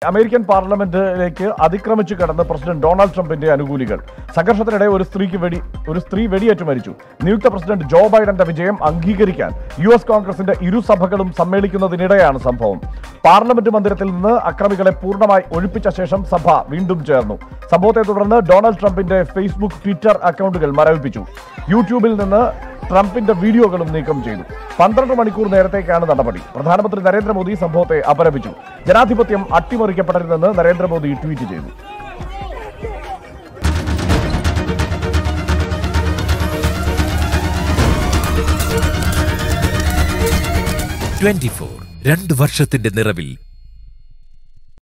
American പാർലമെന്റിലേക്ക് അതിക്രമിച്ചു കടന്ന് പ്രസിഡന്റ് ഡൊണാൾഡ് ട്രംപിന്റെ അനുകൂലികൾ സംഘർഷത്തിനിടെ ഒരു സ്ത്രീക്ക് വെടി ഒരു സ്ത്രീ വെടിയേറ്റ് മരിച്ചു നിയുക്ത പ്രസിഡന്റ് ജോ ബൈഡന്റെ വിജയം അംഗീകരിക്കാൻ യു എസ് കോൺഗ്രസിന്റെ ഇരു സഭകളും സമ്മേളിക്കുന്നതിനിടെയാണ് സംഭവം പാർലമെന്റ് മന്ദിരത്തിൽ നിന്ന് അക്രമികളെ പൂർണ്ണമായി ഒഴിപ്പിച്ച ശേഷം സഭ വീണ്ടും ചേർന്നു സംഭവത്തെ തുടർന്ന് ഡൊണാൾഡ് ട്രംപിന്റെ ഫേസ്ബുക്ക് ട്വിറ്റർ അക്കൗണ്ടുകൾ മരവിപ്പിച്ചു യൂട്യൂബിൽ നിന്ന് ട്രംപിന്റെ വീഡിയോകളും നീക്കം ചെയ്തു പന്ത്രണ്ട് മണിക്കൂർ നേരത്തേക്കാണ് നടപടി പ്രധാനമന്ത്രി നരേന്ദ്രമോദി സംഭവത്തെ അപലപിച്ചു ജനാധിപത്യം അട്ടിമറിക്കപ്പെടരുതെന്ന് നരേന്ദ്രമോദി ട്വീറ്റ് ചെയ്തു ട്വന്റി ഫോർ രണ്ട് വർഷത്തിന്റെ നിറവിൽ